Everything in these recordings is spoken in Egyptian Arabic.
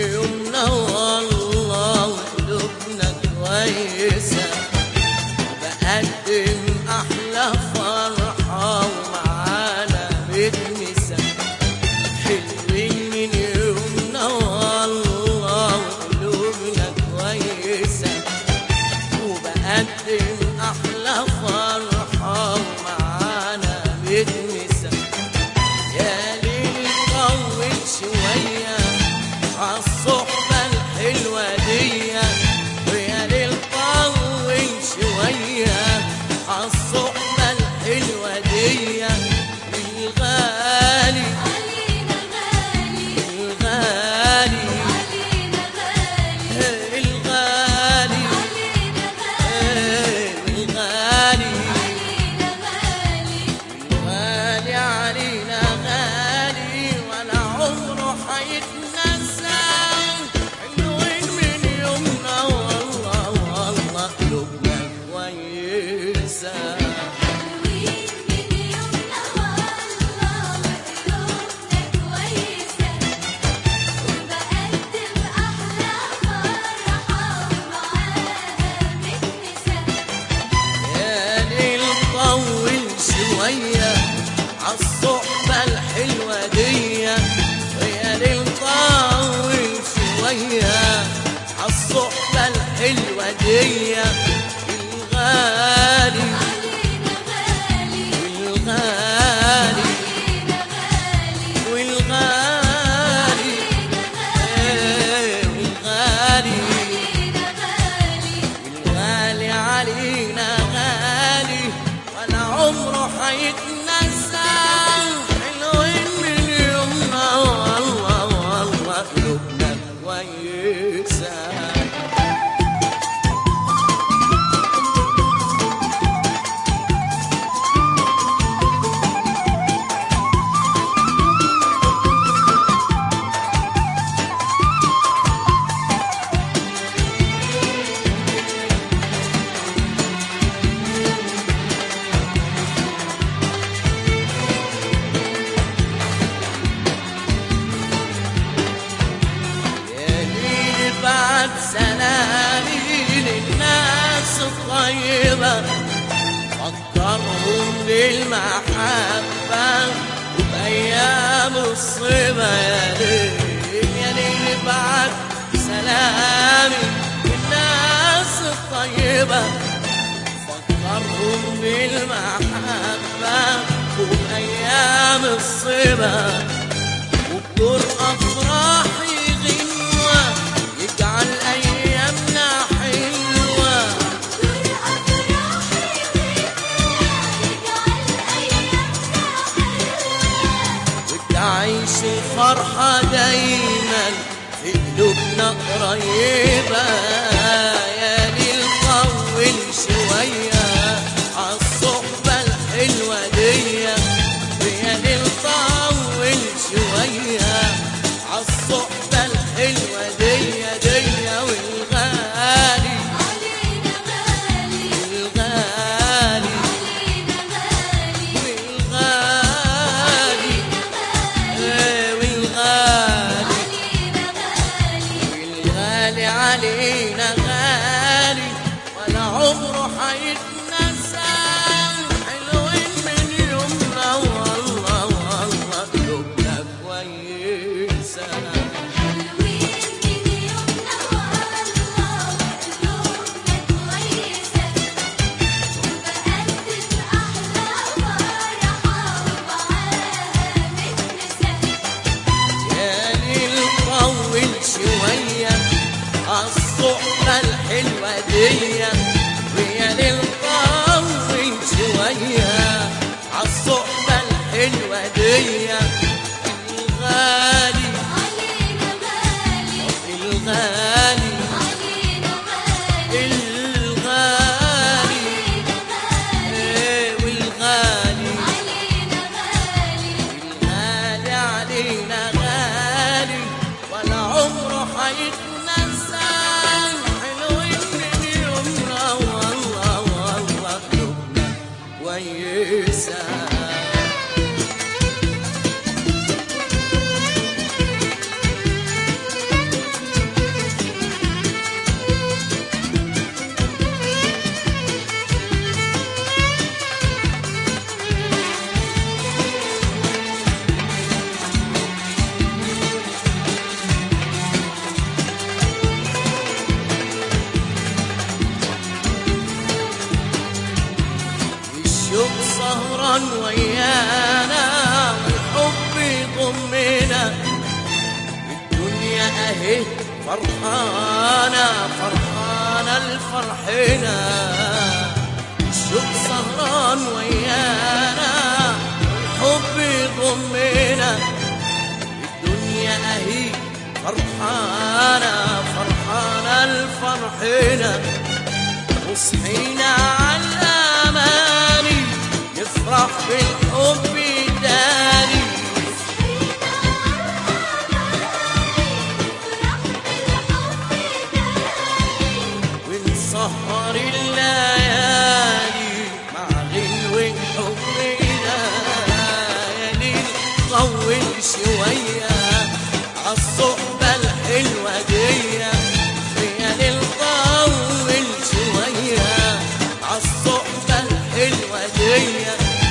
يومنا والله وقلوبنا كويسة بقدم أحلى فرحة ومعانا بتنسى حلوين من يومنا والله وقلوبنا كويسة وبقدم أحلى فرحة ومعانا بتنسى يا ليل طول شوية عالصحبة الحلوة دي ويا ليل طول شوية عالصحبة الحلوة دي الغالي علينا غالي الغالي علينا غالي الغالي علينا غالي الغالي علينا غالي غالي علينا غالي ولا عمره حيتنسى حلوين من يومنا والله والله قلوبنا كويسة حلوين من يومنا والله وقلوبنا كويسة وبقدم أحلى فرحة ومعاها بتنسى يا ليل طول شوية عالصحبة الحلوة دي ويا ليل طول شوية عالصحبة الحلوة دي الغالي علينا غالي والغالي علينا غالي والغالي إيه والغالي علينا غالي والغالي علينا غالي ولا عمره حيتنسى حلوين من يومنا والله والله قلوبنا كويسه يا ليل بعد سلامي للناس الطيبة فكرهم بالمحبة وبأيام الصبا يا ليل يا ليل بعد سلامي للناس الطيبة فكرهم بالمحبة وبأيام الصبا وبدور أفراحي غنوة يجعل أيامنا حلوة دور أفراحي يجعل أيامنا حلوة وتعيش الفرحة دايما في قلوبنا قريبة يا ليل طول شوية عالصحبة الحلوة دي ويا ليل طول شوية عالصحبة الحلوة دي دي والغالي علينا غالي الغالي علينا غالي والغالي علينا غالي والغالي علينا غالي والغالي علينا غالي ولا عمره حيتنسى حلوين من يومنا والله والله قلوبنا كويسة حلوين من يومنا والله وقلوبنا كويسة وبقدم أحلى فرحة ومعاها بتنسى يا ليل طول شوية عالصحبة الحلوة دي ويا ليل طول شوية عالصحبة الحلوة دي الغالي علينا غالي الغالي علينا غالي الغالي إيه والغالي علينا غالي الغالي علينا غالي ولا عمره حيتنسى حلوين من يومنا والله والله قلوبنا كويسه ويانا والحب يضمنا الدنيا اهي فرحانة فرحانة الفرحنا الشوق سهران ويانا والحب يضمنا الدنيا اهي فرحانة فرحانة الفرحنا وصحينا على الاماني نفرح بالحب تاني ونسهر الليالي مع غنوة حبنا يا ليل طول شوية عالصحبة الحلوة دي يا ليل طول شوية عالصحبة الحلوة دي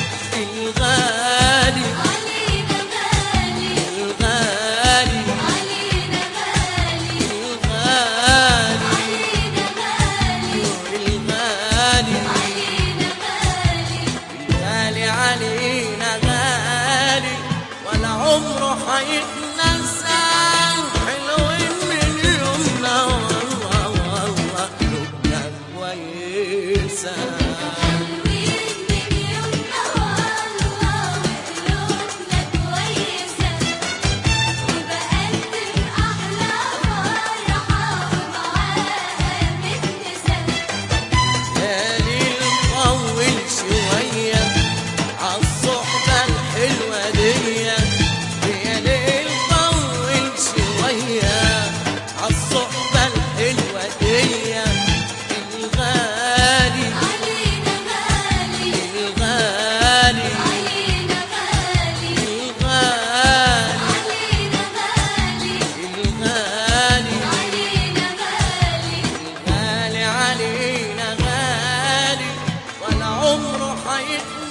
الغالي علينا غالي الغالي علينا غالي الغالي علينا غالي الغالي علينا غالي غالي علينا غالي ولا عمره حيتنسى حلوين من يومنا والله والله قلوبنا كويسة حلوين من يومنا والله وقلوبنا كويسة وبقدم أحلى فرحة ومعاها متنسة ليالي نطول شوية عالصحبة الحلوة دي ليالي نطول شوية عالصحبة الحلوة دي الغالي علينا غالي الغالي علينا غالي الغالي علينا غالي الغالي علينا غالي غالي علينا غالي ولا عمره حيتنسى